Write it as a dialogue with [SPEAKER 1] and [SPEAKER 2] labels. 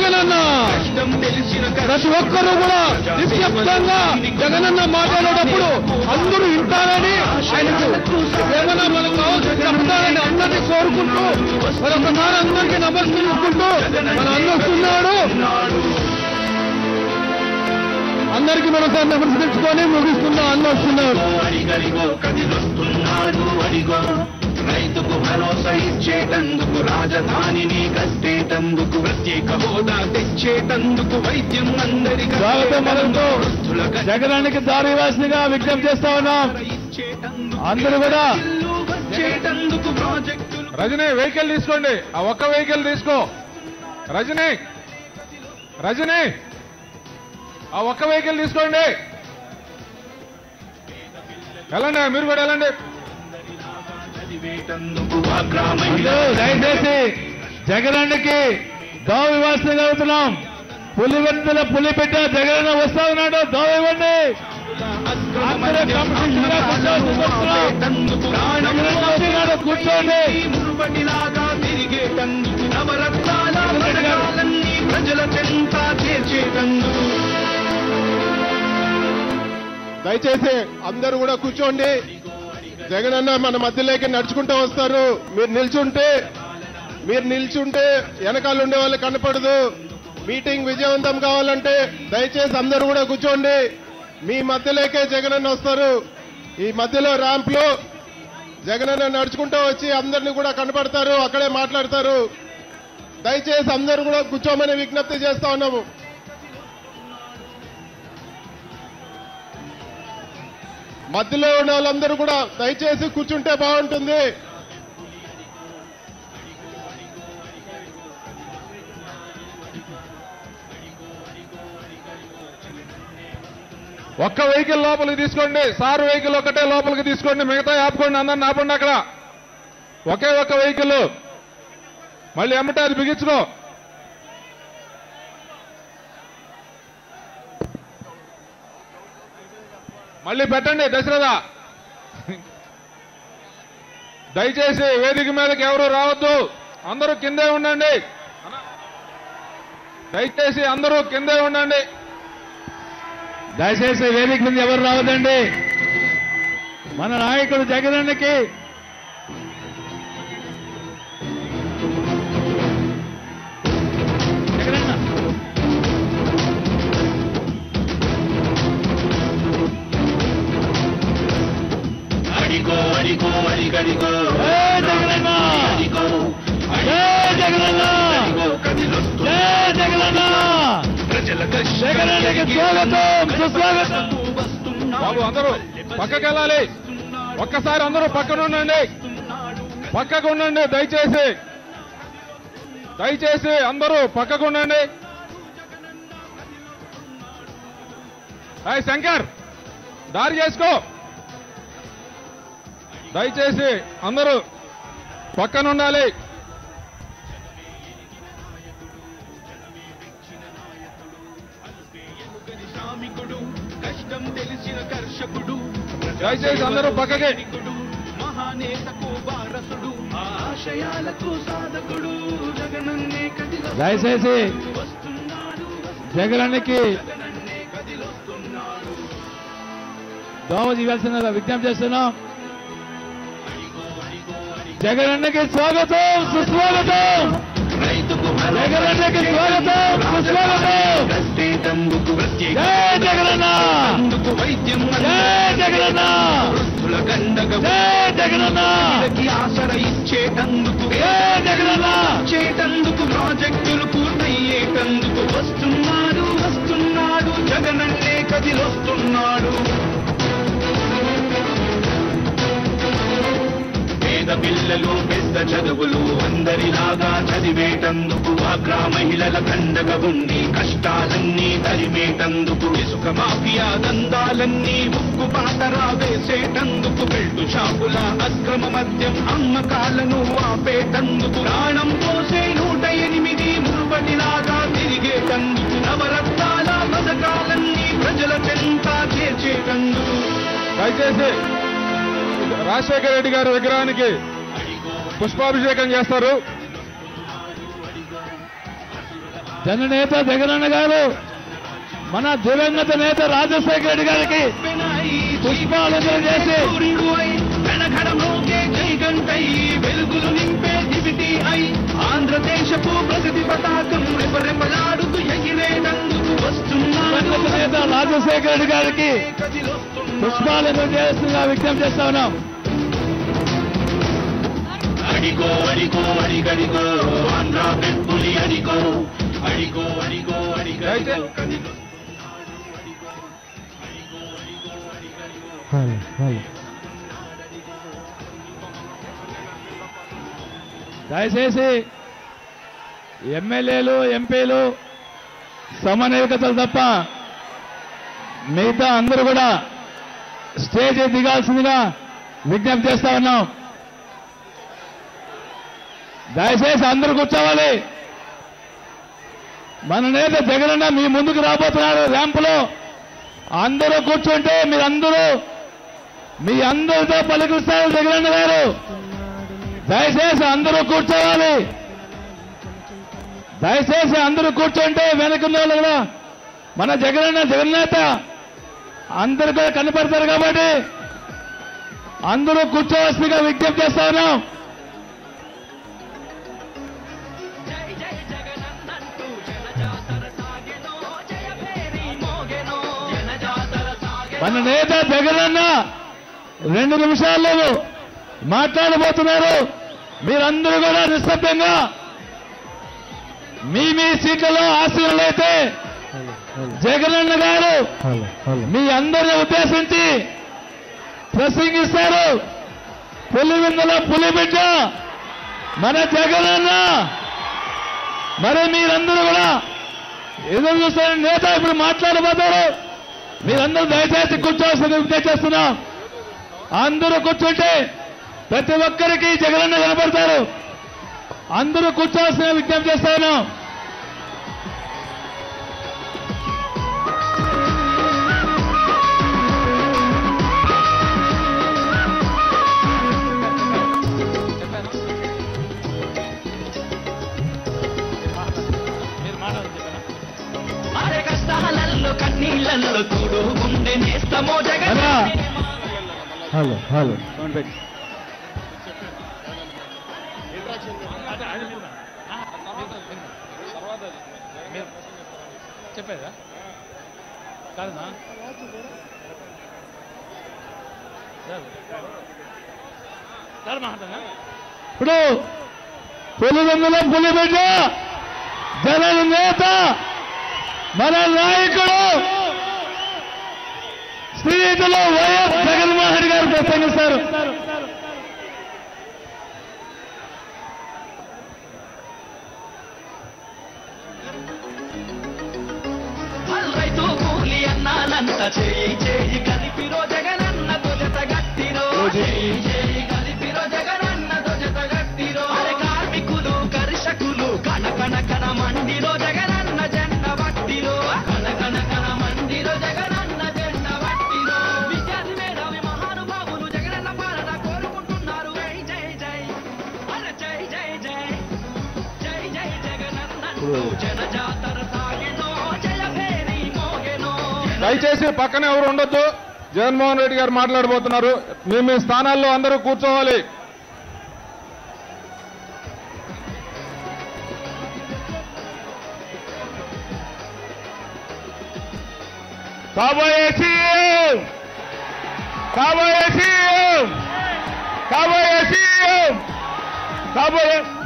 [SPEAKER 1] జగనన్న ప్రతి ఒక్కరూ కూడా నిశ్శబ్దంగా జగనన్న మాట్లాడేటప్పుడు అందరూ వింటారని ఆయనకు ఏమైనా మనకు కావాల్సిన చెప్తారని అందరినీ కోరుకుంటూ మరొకసారి అందరికీ నమస్కరించుకుంటూ మన అందొస్తున్నాడు అందరికీ మరోసారి నమస్కరించుకొని ముగిస్తున్నా అన్న వస్తున్నాడు
[SPEAKER 2] అడిగడిగో కదిలొస్తున్నాడు అడిగో రైతుకు భరోసా ఇచ్చేటందుకు రాజధానిని కట్టేటందుకు ప్రత్యేక హోదా తెచ్చేటందుకు వైద్యం అందరికీ
[SPEAKER 1] స్వాగతం పలుకుతూ జగనానికి దారి వాసినిగా విజ్ఞప్తి చేస్తా ఉన్నాం అందరూ కూడా
[SPEAKER 2] వచ్చేటందుకు ప్రాజెక్టులు
[SPEAKER 3] రజనీ వెహికల్ తీసుకోండి ఆ ఒక్క వెహికల్ తీసుకో రజనీ రజనీ ఆ ఒక్క వెహికల్ తీసుకోండి వెళ్ళండి మీరు కూడా వెళ్ళండి
[SPEAKER 2] చదివేటందుకు ఆ గ్రామ
[SPEAKER 1] అందరూ దయచేసి జగనన్నకి దోవ వివాసంగా అవుతున్నాం పులివెందుల పులి పెట్ట జగనన్న వస్తా ఉన్నాడు దోవ ఇవ్వండి అందరూ కంపిటీషన్ గా కూర్చోవాల్సి వస్తున్నాం. జగనన్న వస్తున్నాడు కూర్చోండి
[SPEAKER 2] మునుపటిలాగా తిరిగేటందుకు నవరత్నాల పథకాలన్నీ ప్రజల చెంత చేర్చేటందుకు
[SPEAKER 4] దయచేసి అందరూ కూడా కూర్చోండి జగనన్న మన మధ్యలోకి నడుచుకుంటూ వస్తారు మీరు నిల్చుంటే మీరు నిల్చుంటే వెనకాల ఉండే వాళ్ళు కనపడదు మీటింగ్ విజయవంతం కావాలంటే దయచేసి అందరూ కూడా కూర్చోండి మీ మధ్యలోకే జగనన్న వస్తారు ఈ మధ్యలో ర్యాంప్ లో జగనన్న నడుచుకుంటూ వచ్చి అందరినీ కూడా కనపడతారు అక్కడే మాట్లాడతారు దయచేసి అందరూ కూడా కూర్చోమని విజ్ఞప్తి చేస్తా ఉన్నాము మధ్యలో ఉన్న వాళ్ళందరూ కూడా దయచేసి కూర్చుంటే బాగుంటుంది
[SPEAKER 3] ఒక్క వెహికల్ లోపలికి తీసుకోండి సార్ వెహికల్ ఒకటే లోపలికి తీసుకోండి మిగతా ఆపుకోండి అందరిని ఆపండి అక్కడ ఒకే ఒక్క వెహికల్ మళ్ళీ ఎమ్మటే అది బిగించుకో మళ్ళీ పెట్టండి దశరథ దయచేసి వేదిక మీదకి ఎవరు రావద్దు అందరూ కిందే ఉండండి దయచేసి అందరూ కిందే ఉండండి
[SPEAKER 1] దయచేసి వేదిక మీద ఎవరు రావద్దండి మన నాయకుడు జగనన్నకి జగనన్న
[SPEAKER 2] అడిగో అడిగో అడిగడిగో
[SPEAKER 1] ఏ జగనన్న
[SPEAKER 2] అడిగో
[SPEAKER 1] ఏ జగనన్న
[SPEAKER 2] అడిగో కదిలొస్తు
[SPEAKER 1] ఏ జగనన్న
[SPEAKER 2] ప్రజల
[SPEAKER 1] జగనన్నకి స్వాగతం సుస్వాగతం
[SPEAKER 3] బాబు అందరూ పక్కకి వెళ్ళాలి ఒక్కసారి అందరూ పక్కన ఉండండి పక్కకు ఉండండి దయచేసి దయచేసి అందరూ పక్కకు ఉండండి హాయ్ శంకర్ దారి చేసుకో దయచేసి అందరూ పక్కన ఉండాలి
[SPEAKER 2] శ్రామికుడు కష్టం తెలిసిన కర్షకుడు
[SPEAKER 3] దయచేసి అందరూ పక్కకి
[SPEAKER 2] సైనికుడు, మహానేతకు వారసుడు ఆశయాలకు సాధకుడు జగనన్నే కదిల
[SPEAKER 1] దయచేసి
[SPEAKER 2] వస్తున్నాడు
[SPEAKER 1] జగనన్నకి
[SPEAKER 2] జగనన్నే కదిలొస్తున్నాడు
[SPEAKER 1] దోమ చేయాల్సిన విజ్ఞప్తి చేస్తున్నాం జగనన్నకి స్వాగతం సుస్వాగతం
[SPEAKER 2] రైతుకు
[SPEAKER 1] జగనన్నకి స్వాగతం సుస్వాగతం
[SPEAKER 2] కట్టేటందుకు ప్రత్యేక
[SPEAKER 1] జై జగనన్న
[SPEAKER 2] అందుకు వైద్యం
[SPEAKER 1] జై జగనన్న
[SPEAKER 2] వృద్ధుల గండగ
[SPEAKER 1] జై జగనన్న
[SPEAKER 2] వీళ్ళకి ఆసర ఇచ్చేటందుకు
[SPEAKER 1] జై జగనన్న
[SPEAKER 2] చేటందుకు ప్రాజెక్టులు పూర్తయ్యేటందుకు వస్తున్నాడు వస్తున్నాడు జగనన్నే కదిలొస్తున్నాడు పేద పిల్లలు పెద్ద చదువులు అందరిలాగా చదివేటందుకు అగ్రా మహిళల కండగ ఉండి కష్టాలన్నీ తరిమేటందుకు ఇసుక మాఫియా దందాలన్నీ ముక్కు పాతరా వేసేటందుకు బెల్టు షాపుల అక్రమ మద్యం అమ్మకాలను ఆపేటందుకు ప్రాణం పోసే నూట ఎనిమిది మునుపటిలాగా తిరిగేటందుకు నవరత్నాల పథకాలన్నీ ప్రజల చెంత చేర్చేటందుకు
[SPEAKER 3] దయచేసి రాజశేఖర రెడ్డి గారి విగ్రహానికి పుష్పాభిషేకం చేస్తారు
[SPEAKER 1] జననేత జగనన్న గారు మన దివంగత నేత రాజశేఖర రెడ్డి గారికి పుష్పాలంజలి చేసి
[SPEAKER 2] వెలుగులు నింపే దివిటి అయి ఆంధ్రదేశపు ప్రగతి పతాకం రెపరెపలాడుతూ ఎగిరేటందుకు వస్తున్నాడు
[SPEAKER 1] దివంగత నేత రాజశేఖర రెడ్డి గారికి
[SPEAKER 2] కదిలొస్తున్నాడు.
[SPEAKER 1] పుష్పాలంజలి చేస్తున్నా విజ్ఞప్తి చేస్తా ఉన్నాం
[SPEAKER 2] అడిగో అడిగో అడిగడిగో ఆంధ్ర పెట్టులి అడిగో అడిగో అడిగో అడిగడిగో కదిలో
[SPEAKER 1] దయచేసి ఎమ్మెల్యేలు ఎంపీలు సమన్వయకతలు తప్ప మిగతా అందరూ కూడా స్టేజ్ దిగాల్సిందిగా విజ్ఞప్తి చేస్తా ఉన్నాం దయచేసి అందరూ కూర్చోవాలి మన నేత జగనన్న మీ ముందుకు రాబోతున్నాడు ర్యాంపులో అందరూ కూర్చుంటే మీరందరూ మీ అందరితో పలుకుస్తారు జగనన్న గారు దయచేసి అందరూ కూర్చోవాలి దయచేసి అందరూ కూర్చుంటే వెనకున్న వాళ్ళు కూడా మన జగనన్న జగన్నేత అందరూ కూడా కనపడతారు కాబట్టి అందరూ కూర్చోవలసిందిగా విజ్ఞప్తి చేస్తా ఉన్నాం మన నేత జగనన్న రెండు నిమిషాల్లో మాట్లాడబోతున్నారు మీరందరూ కూడా నిశ్శబ్దంగా మీ మీ సీట్లలో ఆశీనులు అయితే జగనన్న గారు మీ అందరిని ఉద్దేశించి ప్రసంగిస్తారు పులివిందుల పులిబిడ్డ మన జగనన్న మరి మీరందరూ కూడా ఎదురు చూస్తున్న నేత ఇప్పుడు మాట్లాడబోతారు మీరందరూ దయచేసి కూర్చోవాల్సిన విజ్ఞప్తి చేస్తున్నాం అందరూ కూర్చుంటే ప్రతి ఒక్కరికి జగనన్న కనపడతారు అందరూ కూర్చోవాల్సిన విజ్ఞప్తి చేస్తాను
[SPEAKER 2] అరే కష్టాలలో కన్నీళ్ళల్లో చూడు గుండె నేస్తమో జగన్
[SPEAKER 1] అన్నా
[SPEAKER 5] హలో హలో
[SPEAKER 1] చెప్పేదా కాదన్నా ఇప్పుడు పులివెందుల పులిబిడ్డ జగన్ నేత మన నాయకుడు శ్రీయుతులు వైఎస్ జగన్మోహన్ రెడ్డి గారు ప్రసంగిస్తారు
[SPEAKER 2] రైతు కూలి అన్నాలంత చేయి చేయి కలిపిరో జగనన్న తొజత గట్టిరో చేయి చేయి కలిపిరో జగనన్న తొజత గట్టిరో అరే కార్మికులు కర్షకులు కణ కణ కణ మండిరో జగనన్న జెండ వట్టిరో కణ కణ కణ మండిరో జగనన్న జెండ వట్టిరో విద్యార్థి మేధావి మహానుభావులు జగనన్న పాలన కోరుకుంటున్నారు జై జై జై అరే జై జై జై జై జై జగనన్నంటూ జనజాతర సాగెనో జయ భేరి మోగెనో
[SPEAKER 3] దయచేసి పక్కన ఎవరు ఉండొద్దు జగన్మోహన్ రెడ్డి గారు మాట్లాడబోతున్నారు మీ మీ స్థానాల్లో అందరూ కూర్చోవాలి
[SPEAKER 1] కాబోయే సీఎం కాబోయే సీఎం కాబోయే సీఎం కాబోయే